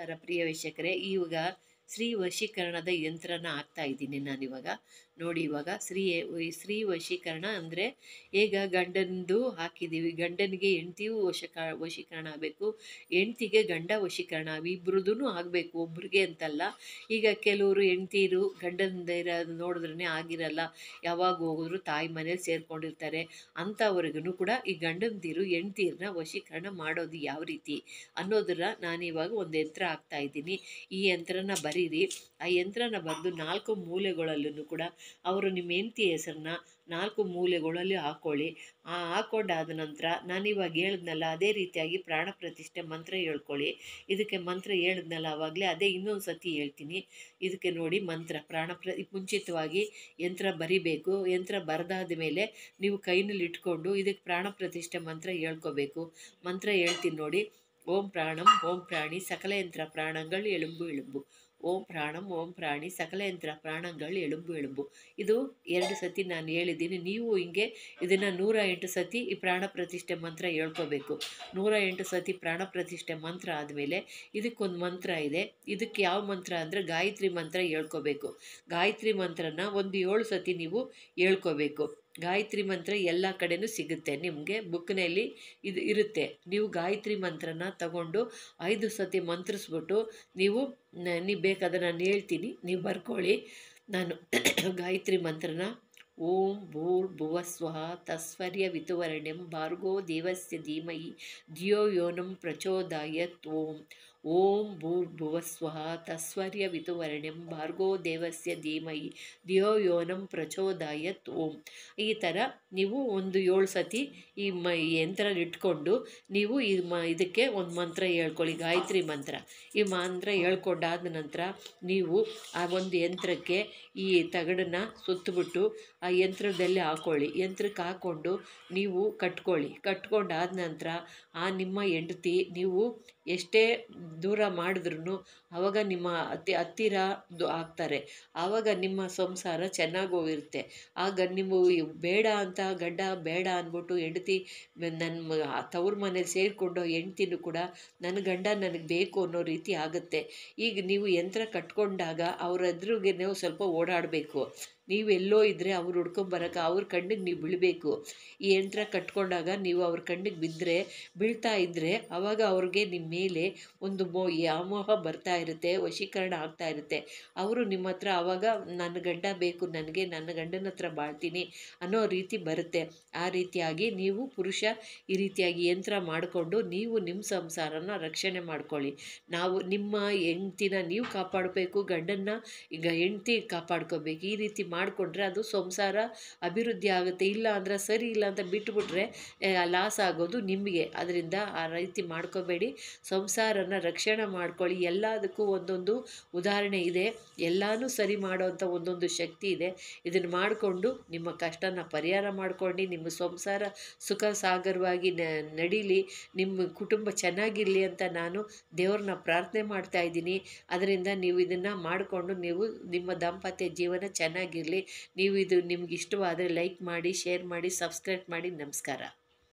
ನಮಸ್ಕಾರ ಪ್ರಿಯ ವೀಕ್ಷಕರೇ ಇವಾಗ ಸ್ತ್ರೀ ವಶೀಕರಣದ ಯಂತ್ರನ ಹಾಕ್ತಾ ಇದ್ದೀನಿ ನಾನಿವಾಗ ನೋಡಿ ಇವಾಗ ಸ್ತ್ರೀ ಸ್ತ್ರೀ ವಶೀಕರಣ ಅಂದರೆ ಈಗ ಗಂಡಂದು ಹಾಕಿದ್ದೀವಿ ಗಂಡನಿಗೆ ಹೆಂಡ್ತಿಯೂ ವಶಕ ವಶೀಕರಣ ಆಗಬೇಕು ಹೆಂಡ್ತಿಗೆ ಗಂಡ ವಶೀಕರಣ ಇಬ್ರದ್ದು ಆಗಬೇಕು ಒಬ್ರಿಗೆ ಅಂತಲ್ಲ ಈಗ ಕೆಲವರು ಹೆಂಡ್ತೀರು ಗಂಡಂದಿರ ನೋಡಿದ್ರೇ ಆಗಿರಲ್ಲ ಯಾವಾಗ ಹೋಗಿದ್ರು ತಾಯಿ ಮನೇಲಿ ಸೇರ್ಕೊಂಡಿರ್ತಾರೆ ಅಂಥವ್ರಿಗೂ ಕೂಡ ಈ ಗಂಡಂದಿರು ಹೆಂಡ್ತೀರನ್ನ ವಶೀಕರಣ ಮಾಡೋದು ಯಾವ ರೀತಿ ಅನ್ನೋದನ್ನ ನಾನಿವಾಗ ಒಂದು ಯಂತ್ರ ಹಾಕ್ತಾ ಇದ್ದೀನಿ ಈ ಯಂತ್ರನ ಬರೀರಿ ಆ ಯಂತ್ರನ ಬರೆದು ನಾಲ್ಕು ಮೂಲೆಗಳಲ್ಲೂ ಕೂಡ ಅವರು ನಿಮ್ಮ ಹೆಂಡತಿ ಹೆಸರನ್ನ ನಾಲ್ಕು ಮೂಲೆಗಳಲ್ಲಿ ಹಾಕ್ಕೊಳ್ಳಿ ಆ ಹಾಕ್ಕೊಂಡಾದ ನಂತರ ನಾನಿವಾಗ ಹೇಳಿದ್ನಲ್ಲ ಅದೇ ರೀತಿಯಾಗಿ ಪ್ರಾಣ ಪ್ರತಿಷ್ಠೆ ಮಂತ್ರ ಹೇಳ್ಕೊಳ್ಳಿ ಇದಕ್ಕೆ ಮಂತ್ರ ಹೇಳಿದ್ನಲ್ಲ ಆವಾಗಲೇ ಅದೇ ಇನ್ನೊಂದು ಸತಿ ಹೇಳ್ತೀನಿ ಇದಕ್ಕೆ ನೋಡಿ ಮಂತ್ರ ಪ್ರಾಣ ಪ್ರ ಮುಂಚಿತವಾಗಿ ಯಂತ್ರ ಬರಿಬೇಕು ಯಂತ್ರ ಬರೆದಾದ ಮೇಲೆ ನೀವು ಕೈನಲ್ಲಿ ಇಟ್ಕೊಂಡು ಇದಕ್ಕೆ ಪ್ರಾಣ ಪ್ರತಿಷ್ಠೆ ಮಂತ್ರ ಹೇಳ್ಕೋಬೇಕು ಮಂತ್ರ ಹೇಳ್ತೀನಿ ನೋಡಿ ಓಂ ಪ್ರಾಣಂ ಓಂ ಪ್ರಾಣಿ ಸಕಲ ಯಂತ್ರ ಪ್ರಾಣಗಳು ಎಳುಂಬು ಎಳುಂಬು ಓಂ ಪ್ರಾಣಂ ಓಂ ಪ್ರಾಣಿ ಸಕಲ ಯಂತ್ರ ಪ್ರಾಣಗಳು ಎಳುಂಬು ಎಳುಂಬು ಇದು ಎರಡು ಸತಿ ನಾನು ಹೇಳಿದ್ದೀನಿ ನೀವು ಹಿಂಗೆ ಇದನ್ನು ನೂರ ಎಂಟು ಸತಿ ಈ ಪ್ರಾಣ ಪ್ರತಿಷ್ಠೆ ಮಂತ್ರ ಹೇಳ್ಕೋಬೇಕು ನೂರ ಎಂಟು ಸತಿ ಪ್ರಾಣ ಪ್ರತಿಷ್ಠೆ ಮಂತ್ರ ಆದಮೇಲೆ ಇದಕ್ಕೊಂದು ಮಂತ್ರ ಇದೆ ಇದಕ್ಕೆ ಯಾವ ಮಂತ್ರ ಅಂದರೆ ಗಾಯತ್ರಿ ಮಂತ್ರ ಹೇಳ್ಕೋಬೇಕು ಗಾಯತ್ರಿ ಮಂತ್ರನ ಒಂದು ಏಳು ಸತಿ ನೀವು ಹೇಳ್ಕೋಬೇಕು ಗಾಯತ್ರಿ ಮಂತ್ರ ಎಲ್ಲ ಕಡೆನೂ ಸಿಗುತ್ತೆ ನಿಮಗೆ ಬುಕ್ನಲ್ಲಿ ಇದು ಇರುತ್ತೆ ನೀವು ಗಾಯತ್ರಿ ಮಂತ್ರನ ತಗೊಂಡು ಐದು ಸತಿ ಮಂತ್ರಿಸ್ಬಿಟ್ಟು ನೀವು ನೀವು ಬೇಕಾದ್ರೆ ನಾನು ಹೇಳ್ತೀನಿ ನೀವು ಬರ್ಕೊಳ್ಳಿ ನಾನು ಗಾಯತ್ರಿ ಮಂತ್ರನ ಓಂ ಭೂರ್ ಭುವ ಸ್ವಃ ತಸ್ವರ್ಯ ವಿತುವರ್ಣ್ಯಂ ಭಾರ್ಗೋ ದೇವಸ್ಯ ಧೀಮಹಿ ಧಿಯೋ ಯೋನಂ ಪ್ರಚೋದಯತ್ ಓಂ ಓಂ ಭೂರ್ಭುವ ಸ್ವಃ ತಸ್ವರ್ಯ ವಿತುವರ್ಣ್ಯಂ ಭಾರ್ಗೋ ದೇವಸ್ಯ ಧೀಮಹಿ ಧಿಯೋ ಯೋನಂ ಪ್ರಚೋದಯತ್ ಓಂ ಈ ಥರ ನೀವು ಒಂದು ಏಳು ಸತಿ ಈ ಮ ಯಂತ್ರ ಇಟ್ಕೊಂಡು ನೀವು ಈ ಮ ಇದಕ್ಕೆ ಒಂದು ಮಂತ್ರ ಹೇಳ್ಕೊಳ್ಳಿ ಗಾಯತ್ರಿ ಮಂತ್ರ ಈ ಮಂತ್ರ ಹೇಳ್ಕೊಂಡಾದ ನಂತರ ನೀವು ಆ ಒಂದು ಯಂತ್ರಕ್ಕೆ ಈ ತಗಡನ್ನ ಸುತ್ತಬಿಟ್ಟು ಆ ಯಂತ್ರದಲ್ಲಿ ಹಾಕ್ಕೊಳ್ಳಿ ಯಂತ್ರಕ್ಕೆ ಹಾಕ್ಕೊಂಡು ನೀವು ಕಟ್ಕೊಳ್ಳಿ ಕಟ್ಕೊಂಡಾದ ನಂತರ ಆ ನಿಮ್ಮ ಹೆಂಡತಿ ನೀವು ಎಷ್ಟೇ ದೂರ ಮಾಡಿದ್ರೂ ಆವಾಗ ನಿಮ್ಮ ಹತ್ತಿ ಹತ್ತಿರ ಆಗ್ತಾರೆ ಆವಾಗ ನಿಮ್ಮ ಸಂಸಾರ ಚೆನ್ನಾಗಿ ಹೋಗಿರುತ್ತೆ ಆಗ ನೀವು ಬೇಡ ಅಂತ ಗಂಡ ಬೇಡ ಅಂದ್ಬಿಟ್ಟು ಹೆಂಡತಿ ನನ್ನ ತವ್ರ ಮನೇಲಿ ಸೇರಿಕೊಂಡು ಹೆಂಡ್ತಿನೂ ಕೂಡ ನನ್ನ ಗಂಡ ನನಗೆ ಬೇಕು ಅನ್ನೋ ರೀತಿ ಆಗುತ್ತೆ ಈಗ ನೀವು ಯಂತ್ರ ಕಟ್ಕೊಂಡಾಗ ಅವ್ರ ಎದುರಿಗೆ ನೀವು ಸ್ವಲ್ಪ ಓಡಾಡಬೇಕು ನೀವೆಲ್ಲೋ ಇದ್ದರೆ ಅವ್ರು ಹುಡ್ಕೊಂಬರಕ್ಕೆ ಅವ್ರ ಕಣ್ಣಿಗೆ ನೀವು ಬೀಳಬೇಕು ಈ ಯಂತ್ರ ಕಟ್ಕೊಂಡಾಗ ನೀವು ಅವ್ರ ಕಣ್ಣಿಗೆ ಬಿದ್ದರೆ ಬೀಳ್ತಾ ಇದ್ದರೆ ಆವಾಗ ಅವ್ರಿಗೆ ನಿಮ್ಮ ಮೇಲೆ ಒಂದು ಮೋ ವ್ಯಾಮೋಹ ಬರ್ತಾ ಇರುತ್ತೆ ವಶೀಕರಣ ಆಗ್ತಾ ಇರುತ್ತೆ ಅವರು ನಿಮ್ಮ ಹತ್ರ ಆವಾಗ ನನ್ನ ಗಂಡ ಬೇಕು ನನಗೆ ನನ್ನ ಗಂಡನ ಹತ್ರ ಬಾಳ್ತೀನಿ ಅನ್ನೋ ರೀತಿ ಬರುತ್ತೆ ಆ ರೀತಿಯಾಗಿ ನೀವು ಪುರುಷ ಈ ರೀತಿಯಾಗಿ ಯಂತ್ರ ಮಾಡಿಕೊಂಡು ನೀವು ನಿಮ್ಮ ಸಂಸಾರನ ರಕ್ಷಣೆ ಮಾಡ್ಕೊಳ್ಳಿ ನಾವು ನಿಮ್ಮ ಹೆಂಡ್ತಿನ ನೀವು ಕಾಪಾಡಬೇಕು ಗಂಡನ್ನ ಈಗ ಹೆಂಡ್ತಿ ಕಾಪಾಡ್ಕೋಬೇಕು ಈ ರೀತಿ ಮಾಡಿಕೊಂಡ್ರೆ ಅದು ಸಂಸಾರ ಅಭಿವೃದ್ಧಿ ಆಗುತ್ತೆ ಇಲ್ಲ ಅಂದ್ರೆ ಸರಿ ಇಲ್ಲ ಅಂತ ಬಿಟ್ಬಿಟ್ರೆ ಲಾಸ್ ಆಗೋದು ನಿಮಗೆ ಅದರಿಂದ ಆ ರೀತಿ ಮಾಡ್ಕೋಬೇಡಿ ಸಂಸಾರನ ರಕ್ಷಣೆ ಮಾಡ್ಕೊಳ್ಳಿ ಎಲ್ಲದಕ್ಕೂ ಒಂದೊಂದು ಉದಾಹರಣೆ ಇದೆ ಎಲ್ಲನೂ ಸರಿ ಮಾಡೋವಂಥ ಒಂದೊಂದು ಶಕ್ತಿ ಇದೆ ಇದನ್ನು ಮಾಡಿಕೊಂಡು ನಿಮ್ಮ ಕಷ್ಟನ ಪರಿಹಾರ ಮಾಡ್ಕೊಂಡು ನಿಮ್ಮ ಸಂಸಾರ ಸುಖ ಸಾಗರವಾಗಿ ನಡೀಲಿ ನಿಮ್ಮ ಕುಟುಂಬ ಚೆನ್ನಾಗಿರಲಿ ಅಂತ ನಾನು ದೇವ್ರನ್ನ ಪ್ರಾರ್ಥನೆ ಮಾಡ್ತಾ ಇದ್ದೀನಿ ಅದರಿಂದ ನೀವು ಇದನ್ನು ಮಾಡಿಕೊಂಡು ನೀವು ನಿಮ್ಮ ದಾಂಪತ್ಯ ಜೀವನ ಚೆನ್ನಾಗಿರಲಿ ನೀವು ಇದು ನಿಮ್ಗೆ ಇಷ್ಟವಾದರೆ ಲೈಕ್ ಮಾಡಿ ಶೇರ್ ಮಾಡಿ ಸಬ್ಸ್ಕ್ರೈಬ್ ಮಾಡಿ ನಮಸ್ಕಾರ